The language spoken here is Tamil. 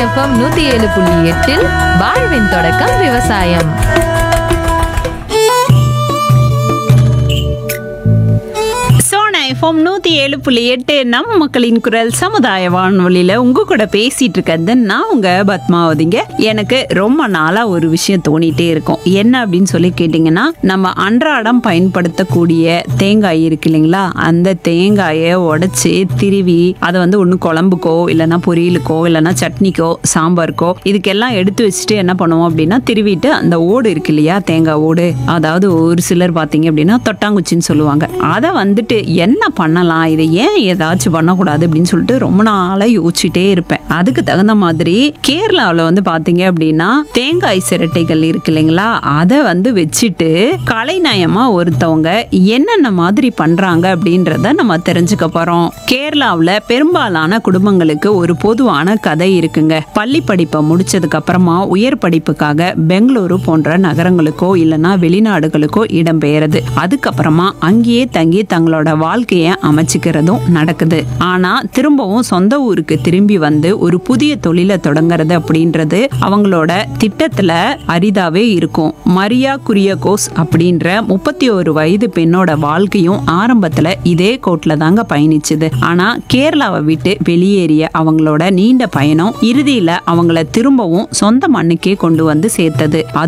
எஃப்எம் நூத்தி ஏழு புள்ளி எட்டில் வாழ்வின் தொடக்கம் விவசாயம் சோனா எஃப்எம் நூற்றி ஏழு புள்ளி எட்டு நம் மக்களின் குரல் சமுதாய வானொலியில் உங்க கூட பேசிட்டு இருக்கிறது நான் உங்க பத்மாவதிங்க எனக்கு ரொம்ப நாளாக ஒரு விஷயம் தோணிட்டே இருக்கும் என்ன அப்படின்னு சொல்லி கேட்டிங்கன்னா நம்ம அன்றாடம் பயன்படுத்தக்கூடிய தேங்காய் இருக்கு இல்லைங்களா அந்த தேங்காயை உடைச்சி திருவி அதை வந்து ஒன்று குழம்புக்கோ இல்லைன்னா பொரியலுக்கோ இல்லைன்னா சட்னிக்கோ சாம்பாருக்கோ இதுக்கெல்லாம் எடுத்து வச்சுட்டு என்ன பண்ணுவோம் அப்படின்னா திருவிட்டு அந்த ஓடு இருக்கு இல்லையா தேங்காய் ஓடு அதாவது ஒரு சிலர் பார்த்தீங்க அப்படின்னா தொட்டாங்குச்சின்னு சொல்லுவாங்க அதை வந்துட்டு என்ன பண்ணலாம் இதை ஏன் ஏதாச்சும் பண்ணக்கூடாது அப்படின்னு சொல்லிட்டு ரொம்ப நாளாக யோசிச்சுட்டே இருப்பேன் அதுக்கு தகுந்த மாதிரி கேரளாவில் வந்து பார்த்தீங்க அப்படின்னா தேங்காய் சிரட்டைகள் இருக்கு இல்லைங்களா அதை வந்து வச்சுட்டு கலைநயமா ஒருத்தவங்க என்னென்ன மாதிரி பண்றாங்க அப்படின்றத நம்ம தெரிஞ்சுக்க போறோம் கேரளாவில் பெரும்பாலான குடும்பங்களுக்கு ஒரு பொதுவான கதை இருக்குங்க பள்ளி படிப்பை முடிச்சதுக்கு அப்புறமா உயர் படிப்புக்காக பெங்களூரு போன்ற நகரங்களுக்கோ இல்லைன்னா வெளிநாடுகளுக்கோ இடம்பெயருது அதுக்கப்புறமா அங்கேயே தங்கி தங்களோட வாழ்க்கையை அமைச்சுக்கிறதும் நடக்குது ஆனா திரும்பவும் சொந்த ஊருக்கு திரும்பி வந்து ஒரு புதிய தொழிலை தொடங்குறது அப்படின்றது அவங்களோட திட்டத்துல அரிதாவே இருக்கும் மரியா குரியகோஸ் அப்படின்ற முப்பத்தி ஒரு வயது பெண்ணோட வாழ்க்கையும் ஆரம்பத்துல இதே கோட்ல தாங்க பயணிச்சுது ஆனா கேரளாவை விட்டு வெளியேறிய அவங்களோட நீண்ட பயணம் இறுதியில அவங்கள திரும்பவும் சொந்த மண்ணுக்கே கொண்டு வந்து சேர்த்தது